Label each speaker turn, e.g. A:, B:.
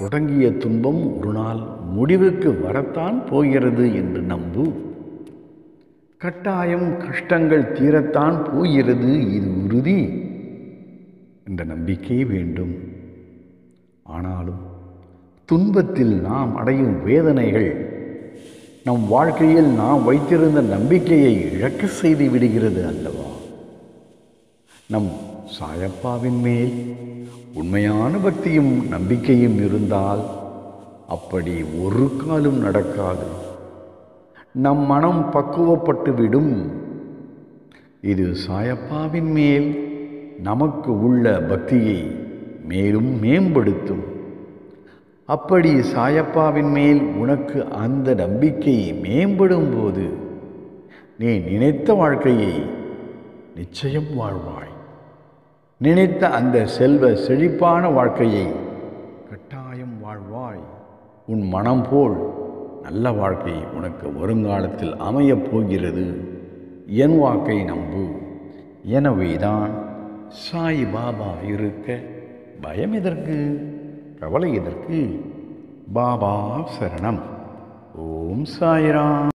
A: தொடங்கிய துன்பம் ஒரு நாள் முடிவுக்கு வரத்தான் போகிறது என்று நம்பு கட்டாயம் கஷ்டங்கள் தீரத்தான் போகிறது இது உறுதி என்ற நம்பிக்கை வேண்டும் ஆனாலும் துன்பத்தில் நாம் அடையும் வேதனைகள் நம் வாழ்க்கையில் நாம் வைத்திருந்த நம்பிக்கையை இழக்க செய்து விடுகிறது அல்லவா நம் சாயப்பாவின் மேல் உண்மையான பக்தியும் நம்பிக்கையும் இருந்தால் அப்படி ஒரு காலும் நடக்காது நம் மனம் பக்குவப்பட்டு விடும் இது சாயப்பாவின் மேல் நமக்கு உள்ள பக்தியை மேலும் மேம்படுத்தும் அப்படி சாயப்பாவின் மேல் உனக்கு அந்த நம்பிக்கை மேம்படும் போது நீ நினைத்த வாழ்க்கையை நிச்சயம் வாழ்வாய் நினைத்த அந்த செல்வ செழிப்பான வாழ்க்கையை கட்டாயம் வாழ்வாய் உன் மனம் போல் நல்ல வாழ்க்கை உனக்கு வருங்காலத்தில் அமையப் போகிறது என் வாக்கை நம்பு எனவேதான் சாய் பாபா இருக்க பயம் எதற்கு கவலை எதற்கு பாபா சரணம் ஓம் சாய்ராம்